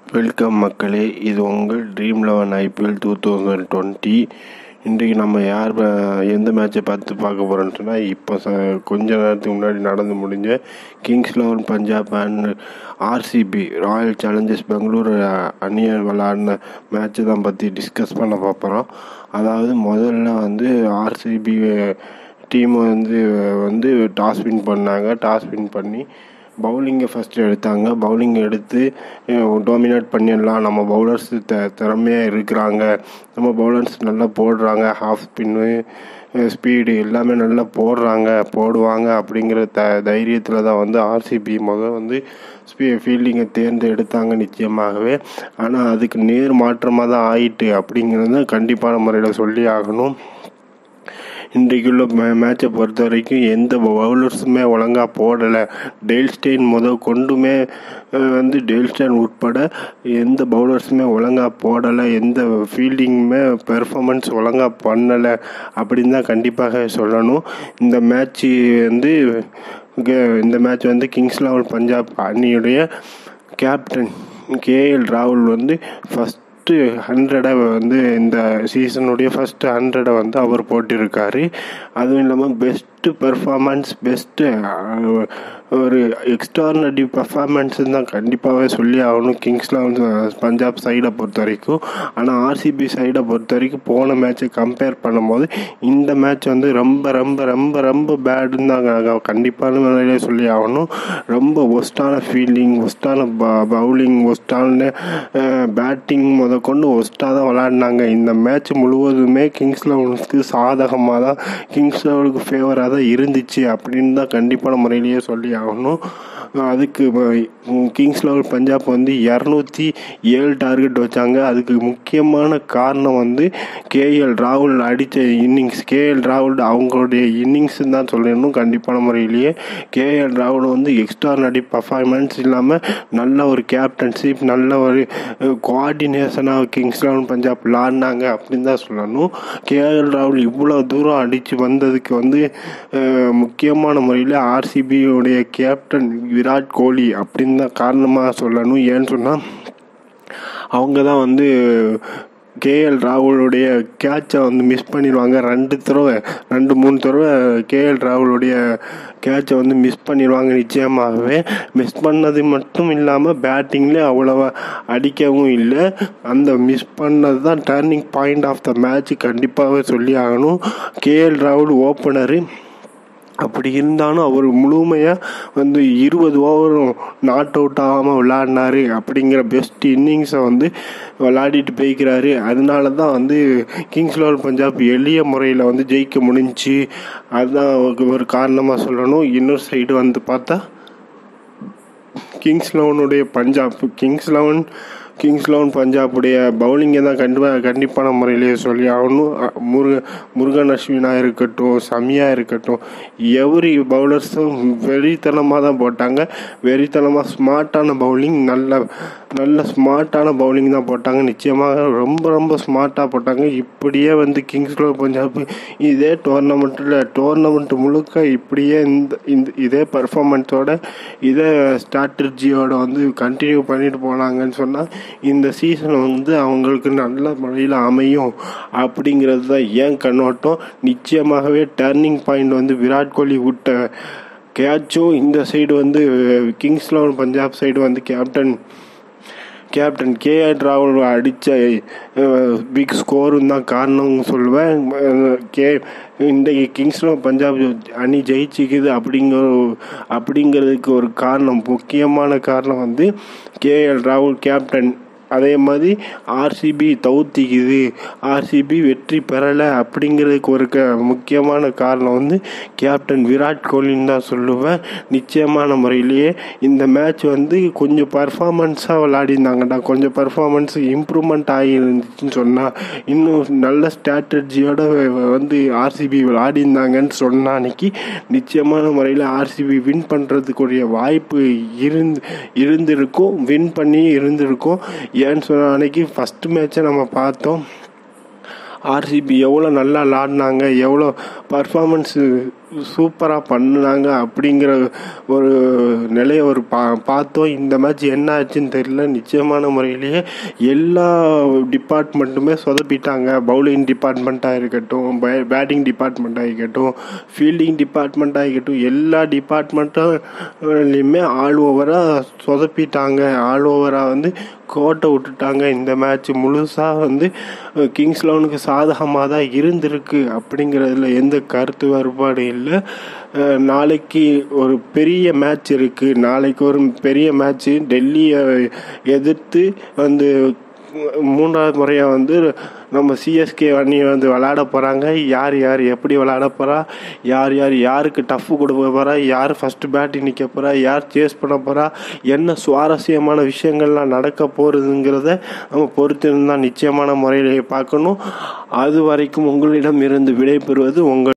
welcome மக்களே இது உங்கள் Dream Eleven IPL two thousand twenty இன்றைக்கு நம்ம யார் ப- எந்த மேட்சை பார்த்து பார்க்க போகிறோம்னு சொன்னால் இப்போ ச கொஞ்ச நேரத்துக்கு முன்னாடி நடந்து முடிஞ்ச Kings Eleven Punjab and RCB Royal Challengers Bangalore அணியை விளாடின மேட்சை தான் பற்றி டிஸ்கஸ் பண்ண பார்க்குறோம் அதாவது முதல்ல வந்து ஆர்சிபி டீம் வந்து வந்து டாஸ் வின் பண்ணாங்க டாஸ் வின் பண்ணி பவுலிங்கை ஃபஸ்ட்டு எடுத்தாங்க பவுலிங் எடுத்து டோமினேட் பண்ணிடலாம் நம்ம பவுலர்ஸ் த திறமையாக இருக்கிறாங்க நம்ம பவுலர்ஸ் நல்லா போடுறாங்க ஹாஃப் ஸ்பின்னு ஸ்பீடு எல்லாமே நல்லா போடுறாங்க போடுவாங்க அப்படிங்கிற த தைரியத்தில் தான் வந்து ஆர்சிபி முதல் வந்து ஸ்பீ ஃபீல்டிங்கை தேர்ந்தெடுத்தாங்க நிச்சயமாகவே ஆனால் அதுக்கு நேர் மாற்றமாக தான் ஆயிட்டு அப்படிங்கிறத கண்டிப்பான முறையில் சொல்லி ஆகணும் இன்றைக்குள்ள மே மேட்சை பொறுத்த வரைக்கும் எந்த பவுலர்ஸுமே ஒழுங்காக போடலை டெய்ல்ஸ்டெயின் முத கொண்டுமே அஹ், வந்து டெய்ல்ஸ்டெயின் உட்பட எந்த பவுலர்ஸுமே ஒழுங்காக போடலை எந்த ஃபீல்டிங்குமே பெர்ஃபார்மன்ஸ் ஒழுங்காக பண்ணலை அப்படின்னு தான் கண்டிப்பாக சொல்லணும் இந்த மேட்ச்சு வந்து இங்க- இந்த மேட்ச் வந்து கிங்ஸ் லெவல் பஞ்சாப் அணியுடைய கேப்டன் கேஎல் ராகுல் வந்து ஃபஸ்ட்டு ஹண்ட்ரடை வந்து இந்த சீசனுடைய ஃபஸ்ட்டு ஹண்ட்ரடை வந்து அவர் போட்டிருக்காரு அதுவும் இல்லாமல் பெஸ்ட்டு பெர்ஃபார்மன்ஸ் பெஸ்ட்டு ஒரு எக்ஸ்ட்ரானரி பர்ஃபார்மன்ஸ்னு தான் கண்டிப்பாகவே சொல்லி ஆகணும் கிங்ஸ் லெவன் பஞ்சாப் சைடை பொறுத்த வரைக்கும் ஆனால் ஆர்சிபி சைடை பொறுத்த வரைக்கும் போன மேட்சை கம்பேர் பண்ணும்போது இந்த மேட்ச் வந்து ரொம்ப ரொம்ப ரொம்ப ரொம்ப பேடுன்னு தான் கண்டிப்பான முறையிலே சொல்லி ஆகணும் ரொம்ப ஒஸ்டான ஃபீல்டிங் ஒஸ்டான பவுலிங் ஒஸ்டான பேட்டிங் முத கொண்டு ஒஸ்ட்டாக தான் விளாடினாங்க இந்த மேட்ச் முழுவதுமே கிங்ஸ் லெவனுக்கு சாதகமாக தான் கிங்ஸ் லெவலுக்கு ஃபேவராக தான் இருந்துச்சு அப்படின்னு தான் கண்டிப்பான முறையிலேயே சொல்லி ஆகணும் அதுக்கு ம- கிங்ஸ் லெவல் பஞ்சாப் வந்து இரநூத்தி ஏழு டார்கெட் வச்சாங்க அதுக்கு முக்கியமான காரணம் வந்து கேஎல் ராகுல் அடித்த இன்னிங்ஸ் கேஎல் ராகுல் அவங்களுடைய இன்னிங்ஸ் தான் சொல்லணும் கண்டிப்பான முறையிலேயே கேஎல் ராகுல் வந்து எக்ஸ்ட்ரானரி பர்ஃபார்மன்ஸ் இல்லாமல் நல்ல ஒரு கேப்டன்ஷிப் நல்ல ஒரு கோஆர்டினேஷனாக கிங்ஸ் லெவன் பஞ்சாப் விளாடினாங்க அப்படின்னு தான் சொல்லணும் கேஎல் ராகுல் இவ்வளோ தூரம் அடித்து வந்ததுக்கு வந்து அஹ், முக்கியமான முறையில் ஆர்சிபியோடைய கேப்டன் விராட் கோலி அப்படின்னு தான் காரணமாக சொல்லணும் ஏன்னு சொன்னால் அவங்க தான் வந்து கேஎல் ராகுலுடைய கேட்சை வந்து மிஸ் பண்ணிடுவாங்க ரெண்டு தடவை ரெண்டு மூணு தடவை கேஎல் ராகுலுடைய கேட்சை வந்து மிஸ் பண்ணிடுவாங்க நிச்சயமாகவே மிஸ் பண்ணது மட்டும் இல்லாமல் பேட்டிங்லேயே அவ்வளோவா அடிக்கவும் இல்லை அந்த மிஸ் பண்ணது தான் turning point of the match கண்டிப்பாகவே சொல்லி ஆகணும் கேஎல் ராகுல் ஓப்பனரு அப்படி இருந்தாலும் அவர் முழுமையாக வந்து இருபது ஓவரும் நாட் அவுட் ஆகாமல் விளையாடினாரு அப்படிங்கிற பெஸ்ட் இன்னிங்ஸை வந்து விளையாடிட்டு போய்க்கிறாரு அதனால தான் வந்து கிங்ஸ் லெவல் பஞ்சாப் எளிய முறையில் வந்து ஜெயிக்க முடிஞ்சுச்சு அதுதான் ஒரு- ஒரு காரணமாக சொல்லணும் இன்னொரு சைடு வந்து பார்த்தா கிங்ஸ் லெவனுடைய Punjab Kings Eleven Kings Eleven பஞ்சாபுடைய பவுலிங்கை தான் கண்டிப்பாக கண்டிப்பான முறையிலேயே சொல்லி ஆகணும் அ, முருக முருகன் அஸ்வினா இருக்கட்டும் சமியா இருக்கட்டும் எவ்ரி பவுலர்ஸும் வெறித்தனமாக தான் போட்டாங்க வெறித்தனமாக ஸ்மார்ட்டான பவுலிங் நல்ல நல்ல ஸ்மார்ட்டான பவுலிங் தான் போட்டாங்க நிச்சயமாக ரொம்ப ரொம்ப ஸ்மார்ட்டாக போட்டாங்க இப்படியே வந்து கிங்ஸ் லெவன் பஞ்சாப் இதே டோர்னமெண்ட்டில் டோர்னமெண்ட் முழுக்க இப்படியே இந்த இந்த இதே பர்ஃபார்மன்ஸோட இதே ஸ்ட்ராட்டஜியோட வந்து கண்டினியூ பண்ணிட்டு போனாங்கன்னு சொன்னால் இந்த சீசன் வந்து அவங்களுக்கு நல்ல முறையில் அமையும் அப்படிங்கிறது தான் ஏன் கண்ணோட்டம் நிச்சயமாகவே டர்னிங் பாயிண்ட் வந்து விராட் கோலி விட்ட கேட்சும் இந்த சைடு வந்து கிங்ஸ் லெவன் பஞ்சாப் சைடு வந்து கேப்டன் கேப்டன் கேஆர் ராகுல் அடித்த பிக் ஸ்கோரும் தான் காரணம் சொல்லுவேன் அஹ், கே இன்றைக்கு கிங்ஸ்ல பஞ்சாப் அணி ஜெயிச்சிக்குது அப்படிங்கிற அப்படிங்கிறதுக்கு ஒரு காரணம் முக்கியமான காரணம் வந்து கேஎல் ராகுல் கேப்டன் அதே மாதிரி ஆர்சிபி தவுத்திக்குது ஆர்சிபி வெற்றி பெறலை அப்படிங்கிறதுக்கு ஒரு க முக்கியமான காரணம் வந்து கேப்டன் விராட் கோலின்னு தான் சொல்லுவேன் நிச்சயமான முறையிலேயே இந்த மேட்ச் வந்து கொஞ்சம் பர்ஃபார்மன்ஸாக விளையாடிருந்தாங்கடா கொஞ்சம் பர்ஃபார்மன்ஸ் இம்ப்ரூவ்மெண்ட் ஆகிருந்துச்சுன்னு சொன்னால் இன்னும் நல்ல ஸ்ட்ராட்டஜியோட வந்து ஆர்சிபி விளையாடிருந்தாங்கன்னு சொன்னா அன்னைக்கு நிச்சயமான முறையில் ஆர்சிபி வின் பண்ணுறதுக்குரிய வாய்ப்பு இருந்து இருந்திருக்கும் வின் பண்ணி இருந்திருக்கும் ஏன்னு சொன்னால் அன்னைக்கு ஃபஸ்ட்டு மேட்ச்சை நம்ம பார்த்தோம் ஆர்சிபி எவ்வளோ நல்லா விளாடினாங்க எவ்வளோ பர்ஃபாமன்ஸு சூப்பராக பண்ணினாங்க அப்படிங்கிற ஒரு நிலையை ஒரு பா பார்த்தோம் இந்த மேட்ச் என்ன ஆச்சுன்னு தெரியல நிச்சயமான முறையிலேயே எல்லா டிபார்ட்மெண்ட்டுமே சொதப்பிட்டாங்க பவுலிங் டிபார்ட்மெண்ட்டாக இருக்கட்டும் பே பேட்டிங் டிபார்ட்மெண்ட்டாக இருக்கட்டும் ஃபீல்டிங் டிபார்ட்மெண்ட்டாக இருக்கட்டும் எல்லா டிபார்ட்மெண்ட்டுலையுமே ஆல் ஓவராக சொதப்பிட்டாங்க ஆல் ஓவராக வந்து கோட்டை விட்டுட்டாங்க இந்த மேட்ச் முழுசாக வந்து கிங்ஸ் லெவனுக்கு சாதகமாக தான் இருந்திருக்கு அப்படிங்கிறதுல எந்த கருத்து வேறுபாடு இல்லை நாளைக்கு ஒரு பெரிய மேட்ச் இருக்குது நாளைக்கு ஒரு பெரிய மேட்ச்சு டெல்லியை எதிர்த்து வந்து மூன்றாவது முறையாக வந்து நம்ம சிஎஸ்கே அணி வந்து விளாட போகிறாங்க யார் யார் எப்படி விளாட போகிறா யார் யார் யாருக்கு டஃப் கொடுக்க போகிறா யார் ஃபஸ்ட்டு பேட்டிங் நிற்க போகிறா யார் சேஸ் பண்ண போகிறா என்ன சுவாரஸ்யமான விஷயங்கள்லாம் நடக்க போகிறதுங்கிறத நம்ம பொறுத்திருந்தால் நிச்சயமான முறையிலேயே பார்க்கணும் அது வரைக்கும் உங்களிடம் இருந்து விடைபெறுவது உங்கள்